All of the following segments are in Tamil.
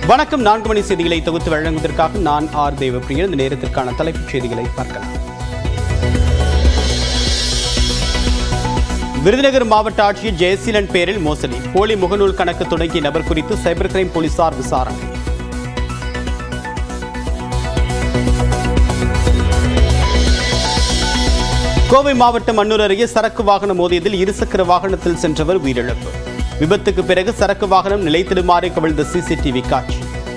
வணக்கம் நான்கு மணி செய்திகளை தொகுத்து வழங்குவதற்காக நான் ஆர் தேவப்பிரியன் இந்த நேரத்திற்கான தலைப்புச் செய்திகளை பார்க்கலாம் விருதுநகர் மாவட்ட ஆட்சியர் ஜெயசீலன் பேரில் மோசடி போலி முகநூல் கணக்கு தொடங்கிய நபர் குறித்து சைபர் கிரைம் போலீசார் விசாரணை கோவை மாவட்டம் அன்னூர் அருகே சரக்கு வாகனம் மோதியதில் இருசக்கர வாகனத்தில் சென்றவர் உயிரிழப்பு விபத்துக்கு பிறகு சரக்கு வாகனம் நிலைத்திடுமாறு கவிழ்ந்த சிசிடிவி காட்சி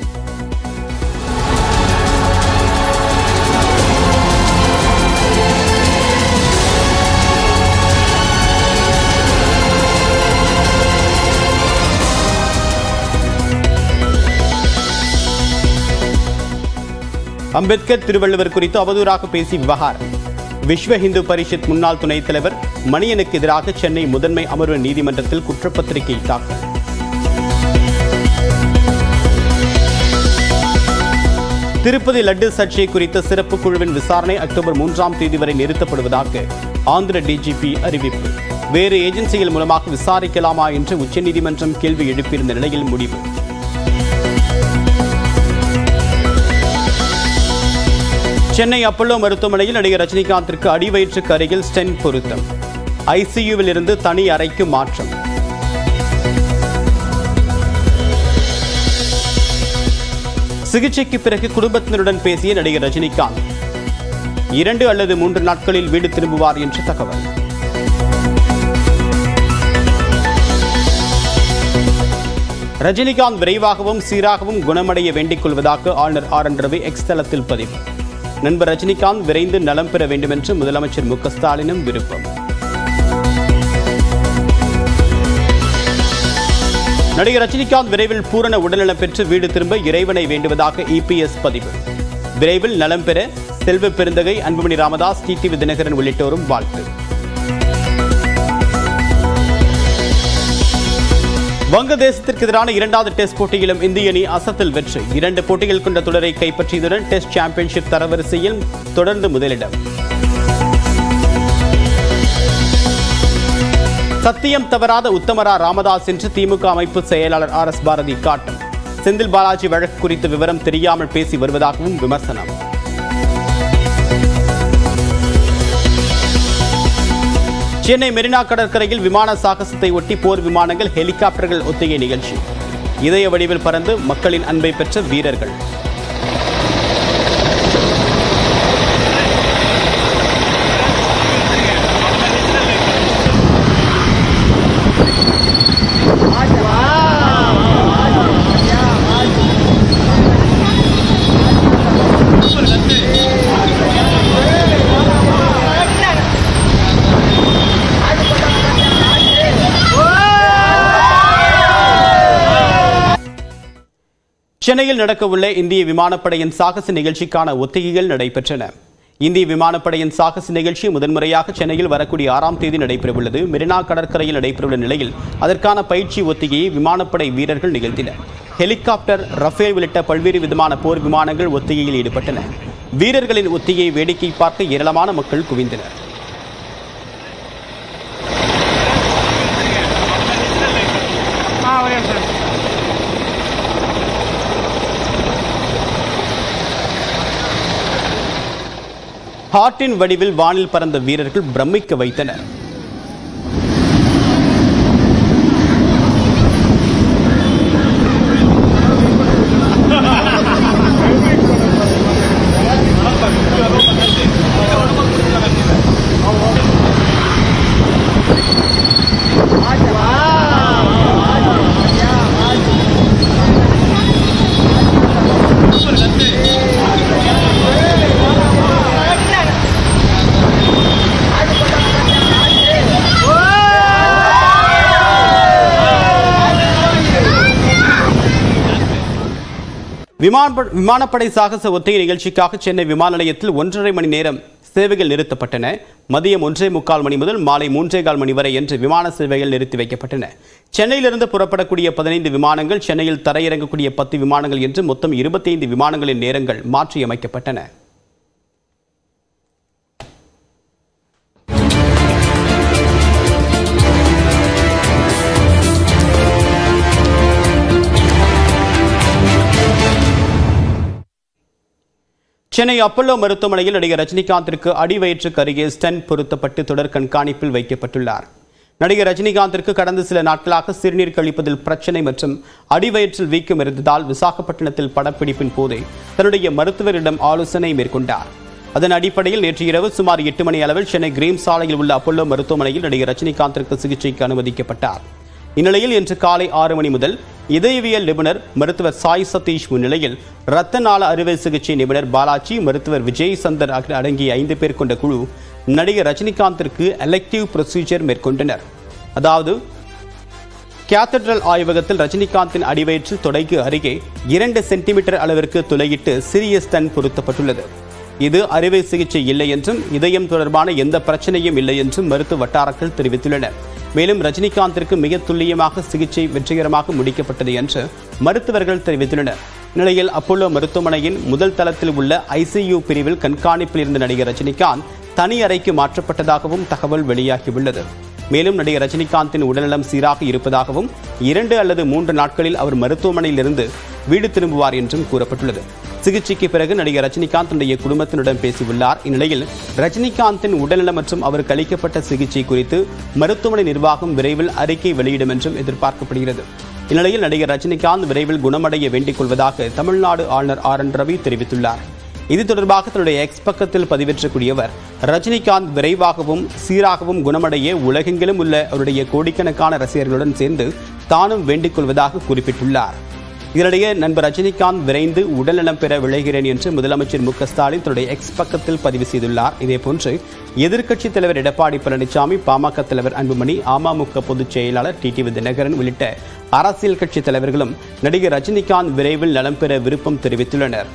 அம்பேத்கர் திருவள்ளுவர் குறித்து அவதூறாக பேசி விவகாரம் விஸ்வ இந்து பரிஷத் முன்னாள் துணைத் தலைவர் மணியனுக்கு எதிராக சென்னை முதன்மை அமர்வு நீதிமன்றத்தில் குற்றப்பத்திரிகை தாக்கல் திருப்பதி லட்டு சர்ச்சை குறித்த சிறப்பு குழுவின் விசாரணை அக்டோபர் மூன்றாம் தேதி வரை நிறுத்தப்படுவதாக ஆந்திர டிஜிபி அறிவிப்பு வேறு ஏஜென்சிகள் மூலமாக விசாரிக்கலாமா என்று உச்சநீதிமன்றம் கேள்வி எழுப்பியிருந்த நிலையில் முடிவு சென்னை அப்பல்லோ மருத்துவமனையில் நடிகர் ரஜினிகாந்திற்கு அடிவயிற்றுக்கு அருகில் ஸ்டென் பொருத்தம் ஐசியூவில் இருந்து தனி அறைக்கு மாற்றம் சிகிச்சைக்கு பிறகு குடும்பத்தினருடன் பேசிய நடிகர் ரஜினிகாந்த் இரண்டு அல்லது மூன்று நாட்களில் வீடு திரும்புவார் என்று தகவல் ரஜினிகாந்த் விரைவாகவும் சீராகவும் குணமடைய வேண்டிக் கொள்வதாக ஆளுநர் ஆர் என் ரவி எக்ஸ் தளத்தில் பதிவு நண்பர் ரஜினிகாந்த் விரைந்து நலம் பெற வேண்டும் என்று முதலமைச்சர் மு க ஸ்டாலினும் விருப்பம் நடிகர் ரஜினிகாந்த் விரைவில் பூரண உடல்நலம் பெற்று வீடு திரும்ப இறைவனை வேண்டுவதாக இபிஎஸ் பதிவு விரைவில் நலம் பெற செல்வ பெருந்தகை அன்புமணி ராமதாஸ் டிடிவி தினகரன் உள்ளிட்டோரும் வாழ்த்து வங்கதேசத்திற்கு எதிரான இரண்டாவது டெஸ்ட் போட்டியிலும் இந்திய அணி அசத்தல் வெற்றி இரண்டு போட்டிகள் கொண்ட தொடரை கைப்பற்றியதுடன் டெஸ்ட் சாம்பியன்ஷிப் தரவரிசையில் தொடர்ந்து முதலிடம் சத்தியம் தவறாத உத்தமரா ராமதாஸ் என்று திமுக அமைப்பு செயலாளர் ஆர் எஸ் பாரதி காட்டும் செந்தில் பாலாஜி வழக்கு குறித்து விவரம் தெரியாமல் பேசி வருவதாகவும் விமர்சனம் சென்னை மெரினா கடற்கரையில் விமான சாகசத்தை ஒட்டி போர் விமானங்கள் ஹெலிகாப்டர்கள் ஒத்திகை நிகழ்ச்சி இதய வடிவில் பறந்து மக்களின் அன்பை பெற்ற வீரர்கள் சென்னையில் நடக்கவுள்ள இந்திய விமானப்படையின் சாகச நிகழ்ச்சிக்கான ஒத்திகைகள் நடைபெற்றன இந்திய விமானப்படையின் சாகச நிகழ்ச்சி முதன்முறையாக சென்னையில் வரக்கூடிய ஆறாம் தேதி நடைபெறவுள்ளது மெரினா கடற்கரையில் நடைபெறவுள்ள நிலையில் அதற்கான பயிற்சி ஒத்திகையை விமானப்படை வீரர்கள் நிகழ்த்தினர் ஹெலிகாப்டர் ரஃபேல் உள்ளிட்ட பல்வேறு விதமான போர் விமானங்கள் ஒத்திகையில் ஈடுபட்டன வீரர்களின் ஒத்திகையை வேடிக்கை பார்க்க ஏராளமான மக்கள் குவிந்தனர் ஹார்ட்டின் வடிவில் வானில் பறந்த வீரர்கள் பிரமிக்க வைத்தனர் விமான விமானப்படை சாகச ஒத்திகை நிகழ்ச்சிக்காக சென்னை விமான நிலையத்தில் ஒன்றரை மணி நேரம் சேவைகள் நிறுத்தப்பட்டன மதியம் ஒன்றே முக்கால் மணி முதல் மாலை மூன்றே கால் மணி வரை என்று விமான சேவைகள் நிறுத்தி வைக்கப்பட்டன சென்னையிலிருந்து புறப்படக்கூடிய பதினைந்து விமானங்கள் சென்னையில் தரையிறங்கக்கூடிய பத்து விமானங்கள் என்று மொத்தம் இருபத்தைந்து விமானங்களின் நேரங்கள் மாற்றியமைக்கப்பட்டன சென்னை அப்பல்லோ மருத்துவமனையில் நடிகர் ரஜினிகாந்திற்கு அடிவயிற்றுக்கு அருகே ஸ்டென் பொருத்தப்பட்டு தொடர் கண்காணிப்பில் வைக்கப்பட்டுள்ளார் நடிகர் ரஜினிகாந்திற்கு கடந்த சில நாட்களாக சிறுநீர் கழிப்பதில் பிரச்சனை மற்றும் அடிவயிற்றில் வீக்கம் இருந்ததால் விசாகப்பட்டினத்தில் படப்பிடிப்பின் போதே தன்னுடைய மருத்துவரிடம் ஆலோசனை மேற்கொண்டார் அதன் அடிப்படையில் நேற்று இரவு சுமார் எட்டு மணி அளவில் சென்னை கிரீம் சாலையில் உள்ள அப்பல்லோ மருத்துவமனையில் நடிகர் ரஜினிகாந்திற்கு சிகிச்சைக்கு அனுமதிக்கப்பட்டார் இந்நிலையில் இன்று காலை ஆறு மணி முதல் இதயவியல் நிபுணர் மருத்துவர் சாய் சதீஷ் முன்னிலையில் இரத்த நாள அறுவை சிகிச்சை நிபுணர் பாலாஜி மருத்துவர் விஜய் சந்தர் ஆகிய அடங்கிய ஐந்து பேர் கொண்ட குழு நடிகர் ரஜினிகாந்திற்கு எலெக்டிவ் ப்ரொசீஜர் மேற்கொண்டனர் அதாவது கேத்தட்ரல் ஆய்வகத்தில் ரஜினிகாந்தின் அடிவயிற்றில் தொடைக்கு அருகே இரண்டு சென்டிமீட்டர் அளவிற்கு துளையிட்டு சிறிய ஸ்டன் பொருத்தப்பட்டுள்ளது இது அறுவை சிகிச்சை இல்லை என்றும் இதயம் தொடர்பான எந்த பிரச்சனையும் இல்லை என்றும் மருத்துவ வட்டாரங்கள் தெரிவித்துள்ளனர் மேலும் ரஜினிகாந்திற்கு மிக துல்லியமாக சிகிச்சை வெற்றிகரமாக முடிக்கப்பட்டது என்று மருத்துவர்கள் தெரிவித்துள்ளனர் நிலையில் அப்போலோ மருத்துவமனையின் முதல் தளத்தில் உள்ள ஐசியு பிரிவில் கண்காணிப்பில் இருந்த நடிகர் ரஜினிகாந்த் தனி அறைக்கு மாற்றப்பட்டதாகவும் தகவல் வெளியாகியுள்ளது மேலும் நடிகர் ரஜினிகாந்தின் உடல்நலம் சீராக இருப்பதாகவும் இரண்டு அல்லது மூன்று நாட்களில் அவர் மருத்துவமனையில் இருந்து வீடு திரும்புவார் என்றும் கூறப்பட்டுள்ளது சிகிச்சைக்கு பிறகு நடிகர் ரஜினிகாந்த் தன்னுடைய குடும்பத்தினரிடம் பேசியுள்ளார் இந்நிலையில் ரஜினிகாந்தின் உடல்நலம் மற்றும் அவருக்கு அளிக்கப்பட்ட சிகிச்சை குறித்து மருத்துவமனை நிர்வாகம் விரைவில் அறிக்கை வெளியிடும் என்றும் எதிர்பார்க்கப்படுகிறது இந்நிலையில் நடிகர் ரஜினிகாந்த் விரைவில் குணமடைய வேண்டிக் கொள்வதாக தமிழ்நாடு ஆளுநர் ஆர் என் ரவி தெரிவித்துள்ளார் இது தொடர்பாக தன்னுடைய எக்ஸ் பக்கத்தில் பதிவேற்றக்கூடியவர் ரஜினிகாந்த் விரைவாகவும் சீராகவும் குணமடைய உலகெங்கிலும் உள்ள அவருடைய கோடிக்கணக்கான ரசிகர்களுடன் சேர்ந்து தானும் வேண்டிக் கொள்வதாக குறிப்பிட்டுள்ளார் இதனிடையே நண்பர் ரஜினிகாந்த் விரைந்து உடல்நலம் பெற விளைகிறேன் என்று முதலமைச்சர் மு க ஸ்டாலின் தன்னுடைய எக்ஸ் பக்கத்தில் பதிவு செய்துள்ளார் இதேபோன்று எதிர்க்கட்சித் தலைவர் எடப்பாடி பழனிசாமி பாமக தலைவர் அன்புமணி அமமுக பொதுச் செயலாளர் டிடிவி தினகரன் உள்ளிட்ட அரசியல் கட்சித் தலைவர்களும் நடிகர் ரஜினிகாந்த் விரைவில் நலம் பெற விருப்பம் தெரிவித்துள்ளனர்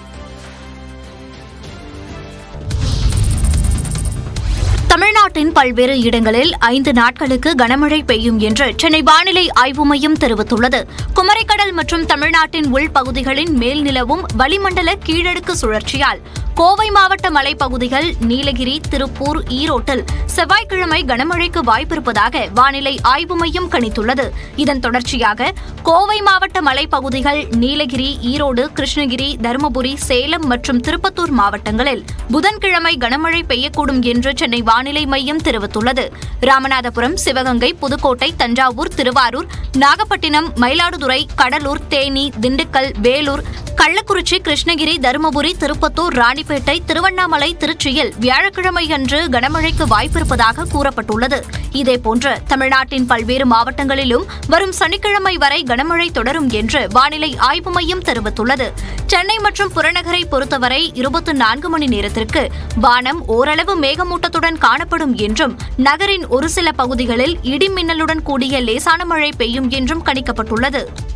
தமிழ்நாட்டின் பல்வேறு இடங்களில் ஐந்து நாட்களுக்கு கனமழை பெய்யும் என்று சென்னை வானிலை ஆய்வு மையம் தெரிவித்துள்ளது குமரிக்கடல் மற்றும் தமிழ்நாட்டின் உள்பகுதிகளின் மேல் நிலவும் வளிமண்டல கீழடுக்கு சுழற்சியால் கோவை மாவட்ட மலைப்பகுதிகள் நீலகிரி திருப்பூர் ஈரோட்டில் செவ்வாய்க்கிழமை கனமழைக்கு வாய்ப்பிருப்பதாக வானிலை ஆய்வு மையம் கணித்துள்ளது இதன் தொடர்ச்சியாக கோவை மாவட்ட மலைப்பகுதிகள் நீலகிரி ஈரோடு கிருஷ்ணகிரி தருமபுரி சேலம் மற்றும் திருப்பத்தூர் மாவட்டங்களில் புதன்கிழமை கனமழை பெய்யக்கூடும் என்று சென்னை வானிலை மையம் தெரிவித்துள்ளது ராமநாதபுரம் சிவகங்கை புதுக்கோட்டை தஞ்சாவூர் திருவாரூர் நாகப்பட்டினம் மயிலாடுதுறை கடலூர் தேனி திண்டுக்கல் வேலூர் கள்ளக்குறிச்சி கிருஷ்ணகிரி தருமபுரி திருப்பத்தூர் ராணிப்பேட்டை திருவண்ணாமலை திருச்சியில் வியாழக்கிழமை அன்று கனமழைக்கு வாய்ப்பிருப்பதாக கூறப்பட்டுள்ளது இதேபோன்று தமிழ்நாட்டின் பல்வேறு மாவட்டங்களிலும் வரும் சனிக்கிழமை வரை கனமழை தொடரும் என்று வானிலை ஆய்வு மையம் தெரிவித்துள்ளது சென்னை மற்றும் புறநகரை பொறுத்தவரை இருபத்தி நான்கு மணி நேரத்திற்கு வானம் ஓரளவு மேகமூட்டத்துடன் காணப்படும் என்றும் நகரின் ஒரு சில பகுதிகளில் இடி மின்னலுடன் கூடிய லேசான மழை பெய்யும் என்றும் கணிக்கப்பட்டுள்ளது